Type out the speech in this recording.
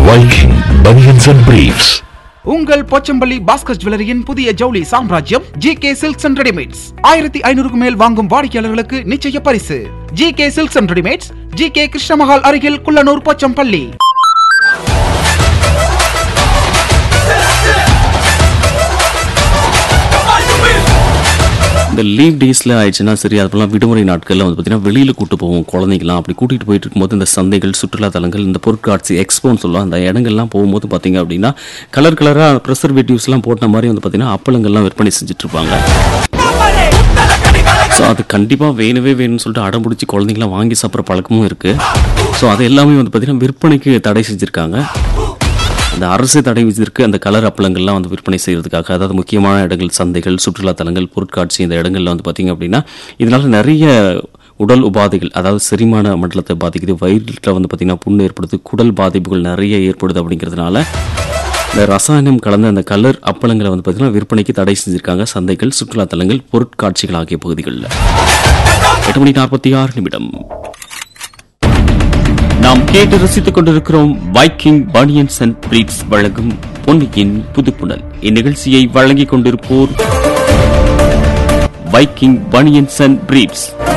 Viking Bunions and Briefs. உங்கள் போச்சம்பள்ளி பாஸ்கர் ஜுவல்லரியின் புதிய ஜவுளி சாம்ராஜ்யம் G K silks and readymades ஆயிரத்தி ஐநூறுக்கு மேல் வாங்கும் வாடிக்கையாளர்களுக்கு நிச்சய பரிசு G K silks and readymades G K Krishnamahal அருகில் குள்ளனூர் போச்சம்பள்ளி இந்த லீவ் டேஸில் ஆயிடுச்சுன்னா சரி அதுபோலாம் விடுமுறை நாட்களில் வந்து பார்த்தீங்கன்னா வெளியில் கூட்டு போவோம் குழந்தைங்களாம் அப்படி கூட்டிகிட்டு போயிட்டு இருக்கும்போது இந்த சந்தைகள் சுற்றுலா தலங்கள் இந்த பொருட்காட்சி எக்ஸ்போன்னு சொல்லுவோம் அந்த இடங்கள்லாம் போகும்போது பார்த்தீங்க அப்படின்னா கலர் கலராக ப்ரெசர்வேட்டிவ்ஸ்லாம் போட்ட மாதிரி வந்து பார்த்தீங்கன்னா அப்பளங்கள்லாம் விற்பனை செஞ்சுட்டு இருப்பாங்க ஸோ அது கண்டிப்பாக வேணுவே வேணும்னு சொல்லிட்டு அடம் பிடிச்சி குழந்தைங்களாம் வாங்கி சாப்பிட்ற பழக்கமும் இருக்குது ஸோ அது எல்லாமே வந்து பார்த்தீங்கன்னா விற்பனைக்கு தடை செஞ்சுருக்காங்க அந்த அரசு தடை விதித்திருக்கு அந்த கலர் அப்பளங்கள்லாம் வந்து விற்பனை செய்யறதுக்காக அதாவது முக்கியமான இடங்கள் சந்தைகள் சுற்றுலா தலங்கள் பொருட்காட்சி இந்த இடங்கள்ல வந்து பார்த்தீங்க அப்படின்னா இதனால நிறைய உடல் உபாதைகள் அதாவது செரிமான மண்டலத்தை பாதிக்குது வயிற்றில் வந்து பார்த்தீங்கன்னா புண்ணு ஏற்படுது குடல் பாதிப்புகள் நிறைய ஏற்படுது அப்படிங்கிறதுனால இந்த ரசாயனம் கலந்த அந்த கலர் அப்பளங்களை வந்து பார்த்தீங்கன்னா விற்பனைக்கு தடை செஞ்சிருக்காங்க சந்தைகள் சுற்றுலா தலங்கள் பொருட்காட்சிகள் ஆகிய பகுதிகளில் எட்டு மணி நாற்பத்தி ஆறு நிமிடம் நாம் கேட்டு ரசித்துக் கொண்டிருக்கிறோம் வைக்கிங் பனியன்ஸ் அண்ட் பிரீட்ஸ் வழங்கும் பொன்னியின் புதுப்புணல் இந்நிகழ்ச்சியை வழங்கிக் கொண்டிருப்போர் வைக்கிங் பனியன்ஸ் அண்ட் பிரீட்ஸ்